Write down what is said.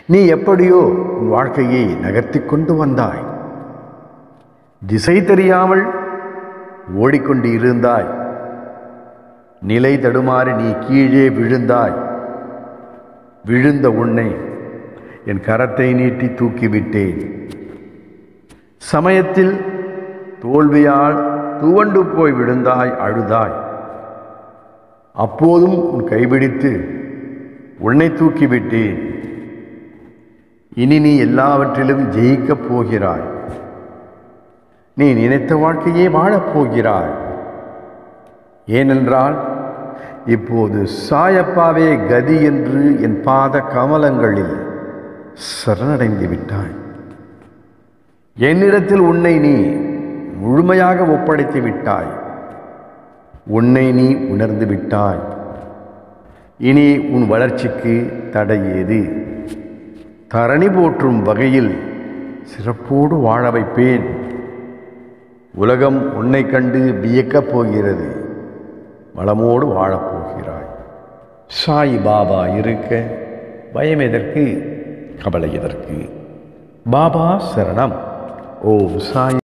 நீ எப்படியோ உன் வாழ்க்கையை நகர்த்தி கொண்டு வந்தாய் திசை தெரியாமல் ஓடிக்கொண்டு இருந்தாய் நிலை தடுமாறி நீ கீழே விழுந்தாய் விழுந்த உன்னை என் கரத்தை நீட்டி தூக்கிவிட்டேன் சமயத்தில் தோல்வியால் துவண்டு போய் விழுந்தாய் அழுதாய் அப்போதும் உன் கைபிடித்து உன்னை தூக்கிவிட்டேன் இனி நீ எல்லாவற்றிலும் ஜெயிக்கப் போகிறாய் நீ நினைத்த வாழ்க்கையே வாழப் போகிறாய் ஏனென்றால் இப்போது சாயப்பாவே கதி என்று என் பாத கமலங்களில் சரணடைந்து விட்டாய் என்னிடத்தில் உன்னை நீ முழுமையாக ஒப்படைத்து விட்டாய் உன்னை நீ உணர்ந்து விட்டாய் இனி உன் வளர்ச்சிக்கு தடை ஏது தரணி போற்றும் வகையில் சிறப்போடு வாழ வைப்பேன் உலகம் உன்னை கண்டு வியக்கப் போகிறது வளமோடு வாழப்போகிறாய் சாய் பாபா இருக்க பயம் எதற்கு கவலை எதற்கு பாபா சரணம் ஓம் சாய்